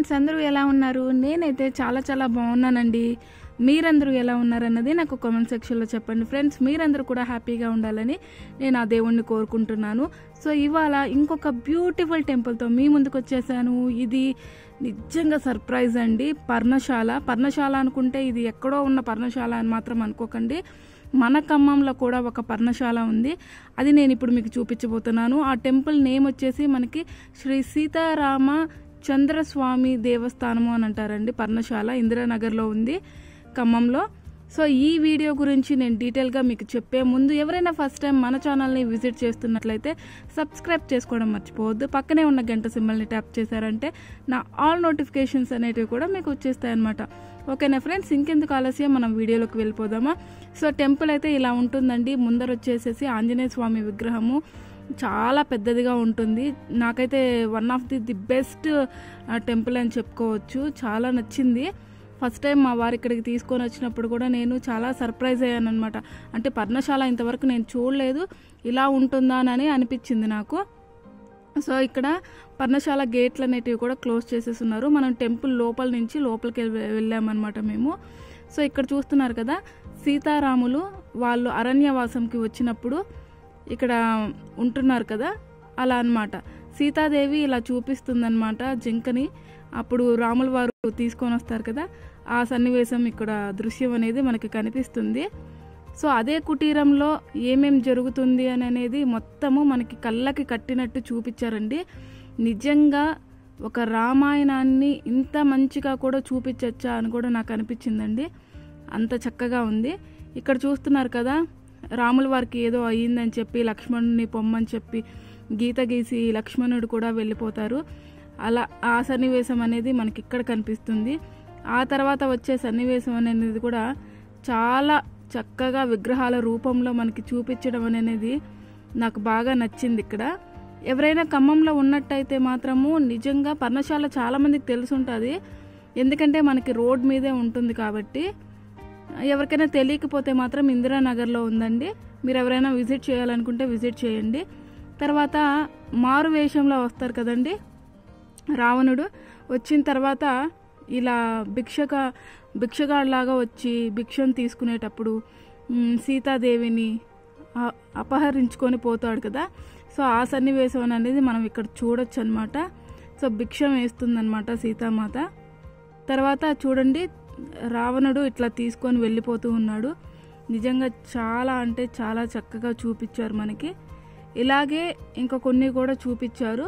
friends అందరూ ఎలా ఉన్నారు నేనైతే చాలా చాలా బాగున్నానండి మీరందరూ ఎలా ఉన్నారన్నది నాకు కామెంట్ సెక్షన్లో చెప్పండి ఫ్రెండ్స్ మీరందరూ కూడా హ్యాపీగా ఉండాలని నేను ఆ దేవుణ్ణి కోరుకుంటున్నాను సో ఇవాళ ఇంకొక బ్యూటిఫుల్ టెంపుల్తో మీ ముందుకు వచ్చేసాను ఇది నిజంగా సర్ప్రైజ్ అండి పర్ణశాల పర్ణశాల అనుకుంటే ఇది ఎక్కడో ఉన్న పర్ణశాల అని మాత్రం అనుకోకండి మన ఖమ్మంలో కూడా ఒక పర్ణశాల ఉంది అది నేను ఇప్పుడు మీకు చూపించబోతున్నాను ఆ టెంపుల్ నేమ్ వచ్చేసి మనకి శ్రీ సీతారామ చంద్రస్వామి దేవస్థానము అని అంటారండి పర్ణశాల ఇందిరానగర్లో ఉంది ఖమ్మంలో సో ఈ వీడియో గురించి నేను డీటెయిల్గా మీకు చెప్పే ముందు ఎవరైనా ఫస్ట్ టైం మన ఛానల్ని విజిట్ చేస్తున్నట్లయితే సబ్స్క్రైబ్ చేసుకోవడం మర్చిపోవద్దు పక్కనే ఉన్న గంట సింబల్ని ట్యాప్ చేశారంటే నా ఆల్ నోటిఫికేషన్స్ అనేటివి కూడా మీకు వచ్చేస్తాయి అనమాట ఓకేనా ఫ్రెండ్స్ ఇంకెందుకు ఆలస్యం మనం వీడియోలోకి వెళ్ళిపోదామా సో టెంపుల్ అయితే ఇలా ఉంటుందండి ముందర వచ్చేసేసి ఆంజనేయ స్వామి విగ్రహము చాలా పెద్దదిగా ఉంటుంది నాకైతే one of the the best temple అని చెప్పుకోవచ్చు చాలా నచ్చింది ఫస్ట్ టైం మా వారు ఇక్కడికి తీసుకొని వచ్చినప్పుడు కూడా నేను చాలా సర్ప్రైజ్ అయ్యాను అనమాట అంటే పర్ణశాల ఇంతవరకు నేను చూడలేదు ఇలా ఉంటుందా అని అనిపించింది నాకు సో ఇక్కడ పర్ణశాల గేట్లు అనేటివి కూడా క్లోజ్ చేసేస్తున్నారు మనం టెంపుల్ లోపల నుంచి లోపలికి వెళ్ళి- వెళ్ళామన్నమాట మేము సో ఇక్కడ చూస్తున్నారు కదా సీతారాములు వాళ్ళు అరణ్యవాసంకి వచ్చినప్పుడు ఇక్కడ ఉంటున్నారు కదా అలా అన్నమాట సీతాదేవి ఇలా చూపిస్తుందన్నమాట జింకని అప్పుడు రాముల వారు తీసుకొని వస్తారు కదా ఆ సన్నివేశం ఇక్కడ దృశ్యం అనేది మనకి కనిపిస్తుంది సో అదే కుటీరంలో ఏమేం జరుగుతుంది అని అనేది మొత్తము మనకి కళ్ళకి కట్టినట్టు చూపించారండి నిజంగా ఒక రామాయణాన్ని ఇంత మంచిగా కూడా చూపించచ్చా అని కూడా నాకు అనిపించిందండి అంత చక్కగా ఉంది ఇక్కడ చూస్తున్నారు కదా రాముల వారికి ఏదో అయ్యిందని చెప్పి లక్ష్మణుని పొమ్మని చెప్పి గీత గీసి లక్ష్మణుడు కూడా వెళ్ళిపోతారు అలా ఆ సన్నివేశం అనేది మనకి ఇక్కడ కనిపిస్తుంది ఆ తర్వాత వచ్చే సన్నివేశం అనేది కూడా చాలా చక్కగా విగ్రహాల రూపంలో మనకి చూపించడం అనేది నాకు బాగా నచ్చింది ఇక్కడ ఎవరైనా ఖమ్మంలో ఉన్నట్టయితే మాత్రము నిజంగా పర్ణశాల చాలా మందికి తెలుసుంటుంది ఎందుకంటే మనకి రోడ్ మీదే ఉంటుంది కాబట్టి ఎవరికైనా తెలియకపోతే మాత్రం ఇందిరానగర్లో ఉందండి మీరు ఎవరైనా విజిట్ చేయాలనుకుంటే విజిట్ చేయండి తర్వాత మారు వేషంలో వస్తారు కదండి రావణుడు వచ్చిన తర్వాత ఇలా భిక్షగా భిక్షగాడిలాగా వచ్చి భిక్షను తీసుకునేటప్పుడు మ్, సీతాదేవిని అ- అపహరించుకొని పోతాడు కదా సో ఆ సన్నివేశం అనేది మనం ఇక్కడ చూడొచ్చు అనమాట సో భిక్షం వేస్తుందన్నమాట సీతామాత తర్వాత చూడండి రావణుడు ఇట్లా తీసుకొని వెళ్ళిపోతూ ఉన్నాడు నిజంగా చాలా అంటే చాలా చక్కగా చూపించారు మనకి ఇలాగే ఇంకా కొన్ని కూడా చూపించారు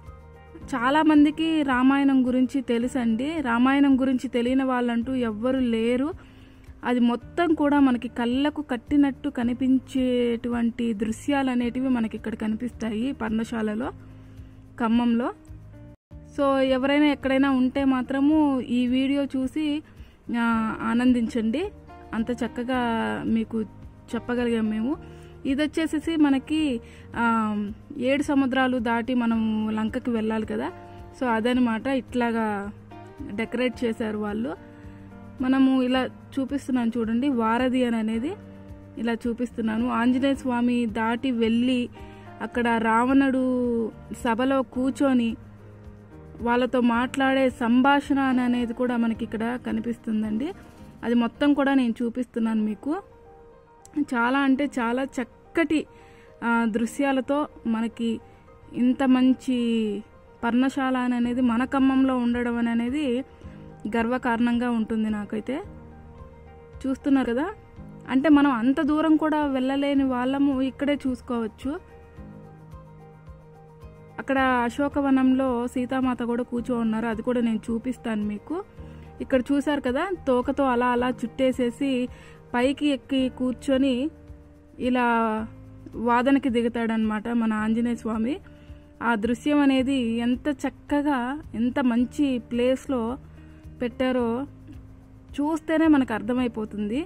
చాలా మందికి రామాయణం గురించి తెలుసండి రామాయణం గురించి తెలియని వాళ్ళంటూ ఎవ్వరు లేరు అది మొత్తం కూడా మనకి కళ్ళకు కట్టినట్టు కనిపించేటువంటి దృశ్యాలు అనేటివి మనకి ఇక్కడ కనిపిస్తాయి పర్ణశాలలో ఖమ్మంలో సో ఎవరైనా ఎక్కడైనా ఉంటే మాత్రము ఈ వీడియో చూసి ఆ, ఆనందించండి అంత చక్కగా మీకు చెప్పగలిగాం మేము ఇది వచ్చేసేసి మనకి ఆ, ఏడు సముద్రాలు దాటి మనం లంకకి వెళ్ళాలి కదా సో అదనమాట ఇట్లాగా డెకరేట్ చేశారు వాళ్ళు మనము ఇలా చూపిస్తున్నాను చూడండి వారధి అని అనేది ఇలా చూపిస్తున్నాను ఆంజనేయ స్వామి దాటి వెళ్ళి అక్కడ రావణుడు సభలో కూర్చొని వాళ్ళతో మాట్లాడే సంభాషణ అని అనేది కూడా మనకి ఇక్కడ కనిపిస్తుందండి అది మొత్తం కూడా నేను చూపిస్తున్నాను మీకు చాలా అంటే చాలా చక్కటి ఆ, దృశ్యాలతో మనకి ఇంత మంచి పర్ణశాల అని అనేది మన ఖమ్మంలో ఉండడం అని అనేది గర్వకారణంగా ఉంటుంది నాకైతే చూస్తున్నారు కదా అంటే మనం అంత దూరం కూడా వెళ్ళలేని వాళ్ళము ఇక్కడే చూసుకోవచ్చు అక్కడ అశోకవనంలో సీతామాత కూడా కూర్చో ఉన్నారు అది కూడా నేను చూపిస్తాను మీకు ఇక్కడ చూసారు కదా తోకతో అలా అలా చుట్టేసేసి పైకి ఎక్కి కూర్చొని ఇలా వాదనకి దిగుతాడనమాట మన ఆంజనేయ స్వామి ఆ దృశ్యం అనేది ఎంత చక్కగా ఎంత మంచి ప్లేస్లో పెట్టారో చూస్తేనే మనకు అర్థమైపోతుంది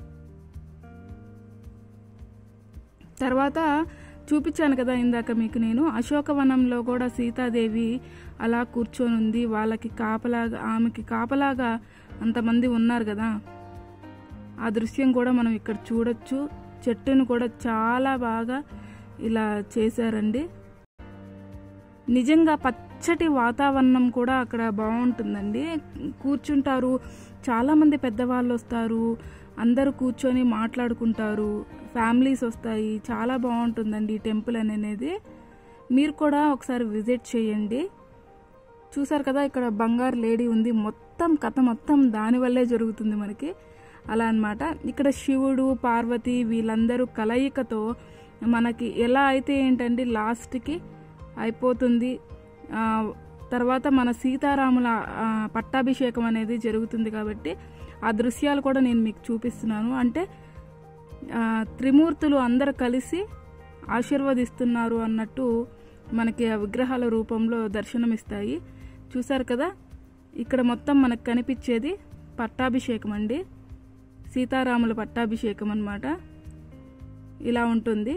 తర్వాత చూపించాను కదా ఇందాక మీకు నేను అశోకవనంలో కూడా సీతాదేవి అలా కూర్చొని ఉంది వాళ్ళకి కాపలాగా ఆమెకి కాపలాగా అంతమంది ఉన్నారు కదా ఆ దృశ్యం కూడా మనం ఇక్కడ చూడొచ్చు చెట్టును కూడా చాలా బాగా ఇలా చేశారండి నిజంగా పచ్చ పచ్చటి వాతావరణం కూడా అక్కడ బాగుంటుందండి కూర్చుంటారు చాలామంది పెద్దవాళ్ళు వస్తారు అందరూ కూర్చొని మాట్లాడుకుంటారు ఫ్యామిలీస్ వస్తాయి చాలా బాగుంటుందండి ఈ టెంపుల్ అనేది మీరు కూడా ఒకసారి విజిట్ చేయండి చూసారు కదా ఇక్కడ బంగారు లేడీ ఉంది మొత్తం కథ మొత్తం దానివల్లే జరుగుతుంది మనకి అలా అన్నమాట ఇక్కడ శివుడు పార్వతి వీళ్ళందరూ కలయికతో మనకి ఎలా అయితే ఏంటంటే లాస్ట్కి అయిపోతుంది ఆ, తర్వాత మన సీతారాముల ఆ, పట్టాభిషేకం అనేది జరుగుతుంది కాబట్టి ఆ దృశ్యాలు కూడా నేను మీకు చూపిస్తున్నాను అంటే ఆ, త్రిమూర్తులు అందరు కలిసి ఆశీర్వదిస్తున్నారు అన్నట్టు మనకి ఆ విగ్రహాల రూపంలో దర్శనమిస్తాయి చూసారు కదా ఇక్కడ మొత్తం మనకు కనిపించేది పట్టాభిషేకం అండి సీతారాముల పట్టాభిషేకం అన్నమాట ఇలా ఉంటుంది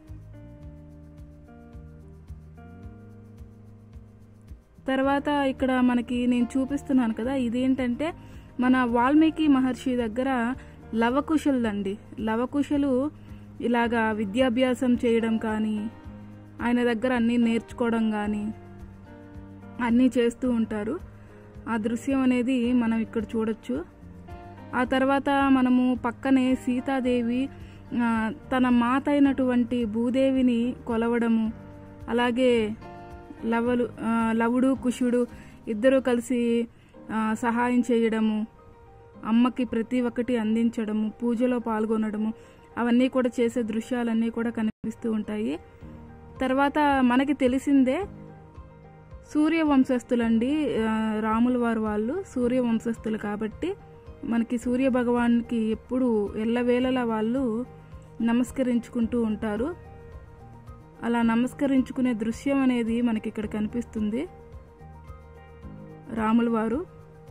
తర్వాత ఇక్కడ మనకి నేను చూపిస్తున్నాను కదా ఇదేంటంటే మన వాల్మీకి మహర్షి దగ్గర లవకుశలండి లవకుశలు ఇలాగా విద్యాభ్యాసం చేయడం కానీ ఆయన దగ్గర అన్నీ నేర్చుకోవడం కానీ అన్నీ చేస్తూ ఉంటారు ఆ దృశ్యం అనేది మనం ఇక్కడ చూడొచ్చు ఆ తర్వాత మనము పక్కనే సీతాదేవి ఆ, తన మాత అయినటువంటి భూదేవిని కొలవడము అలాగే లవలు ఆ, లవుడు కుషుడు ఇద్దరూ కలిసి ఆ, సహాయం చేయడము అమ్మకి ప్రతి ఒక్కటి అందించడము పూజలో పాల్గొనడము అవన్నీ కూడా చేసే దృశ్యాలన్నీ కూడా కనిపిస్తూ ఉంటాయి తర్వాత మనకి తెలిసిందే సూర్య వంశస్థులండి ఆ, రాముల వారు వాళ్ళు సూర్య వంశస్థులు కాబట్టి మనకి సూర్య భగవాన్కి ఎప్పుడు ఎల్లవేళలా వాళ్ళు నమస్కరించుకుంటూ ఉంటారు అలా నమస్కరించుకునే దృశ్యం అనేది మనకి ఇక్కడ కనిపిస్తుంది రాముల వారు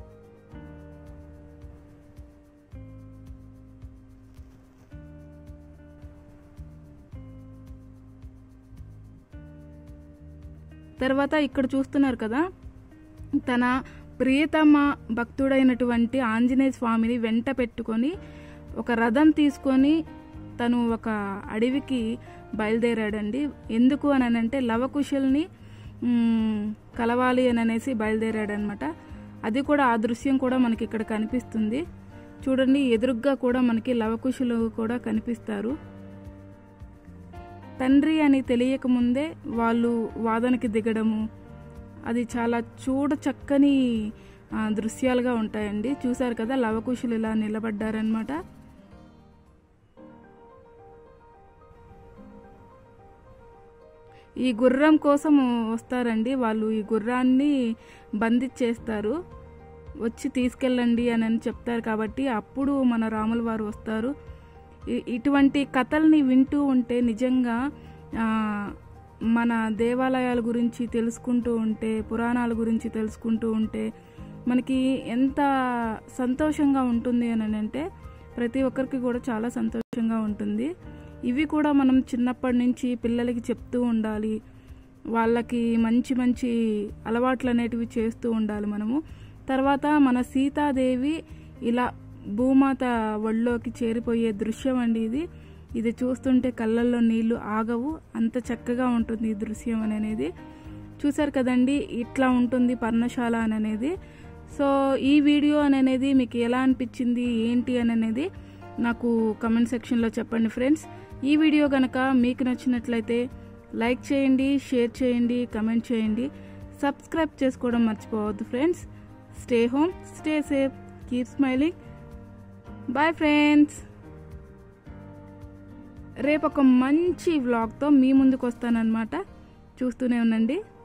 తర్వాత ఇక్కడ చూస్తున్నారు కదా తన ప్రియతమ భక్తుడైనటువంటి ఆంజనేయ స్వామిని వెంట పెట్టుకొని ఒక రథం తీసుకొని తను ఒక అడవికి బయలుదేరాడండి ఎందుకు అని అంటే లవకుశల్ని మ్, కలవాలి అని అనేసి బయలుదేరాడనమాట అది కూడా ఆ దృశ్యం కూడా మనకి ఇక్కడ కనిపిస్తుంది చూడండి ఎదురుగ్గా కూడా మనకి లవకుశులు కూడా కనిపిస్తారు తండ్రి అని తెలియకముందే వాళ్ళు వాదనకి దిగడము అది చాలా చూడ చక్కని ఆ, దృశ్యాలుగా ఉంటాయండి చూసారు కదా లవకుశులు ఇలా నిలబడ్డారనమాట ఈ గుర్రం కోసం వస్తారండి వాళ్ళు ఈ గుర్రాన్ని బంధించేస్తారు వచ్చి తీసుకెళ్ళండి అని అని చెప్తారు కాబట్టి అప్పుడు మన రాముల వారు వస్తారు ఇ- ఇటువంటి కథల్ని వింటూ ఉంటే నిజంగా ఆ, మన దేవాలయాల గురించి తెలుసుకుంటూ ఉంటే పురాణాల గురించి తెలుసుకుంటూ ఉంటే మనకి ఎంత సంతోషంగా ఉంటుంది అని అంటే ప్రతి ఒక్కరికి కూడా చాలా సంతోషంగా ఉంటుంది ఇవి కూడా మనం చిన్నప్పటి నుంచి పిల్లలకి చెప్తూ ఉండాలి వాళ్ళకి మంచి మంచి అలవాట్లు అనేటివి చేస్తూ ఉండాలి మనము తర్వాత మన సీతాదేవి ఇలా భూమాత ఒళ్ళోకి చేరిపోయే దృశ్యం అండి ఇది ఇది చూస్తుంటే కళ్ళల్లో నీళ్లు ఆగవు అంత చక్కగా ఉంటుంది ఈ దృశ్యం అని అనేది చూసారు కదండి ఇట్లా ఉంటుంది పర్ణశాల అని అనేది సో ఈ వీడియో అని అనేది మీకు ఎలా అనిపించింది ఏంటి అని అనేది నాకు కమెంట్ సెక్షన్లో చెప్పండి ఫ్రెండ్స్ ఈ వీడియో కనుక మీకు నచ్చినట్లయితే లైక్ చేయండి షేర్ చేయండి కమెంట్ చేయండి సబ్స్క్రైబ్ చేసుకోవడం మర్చిపోవద్దు friends stay home stay safe keep smiling bye friends రేపు ఒక మంచి వ్లాగ్తో మీ ముందుకు వస్తానన్నమాట చూస్తూనే ఉండండి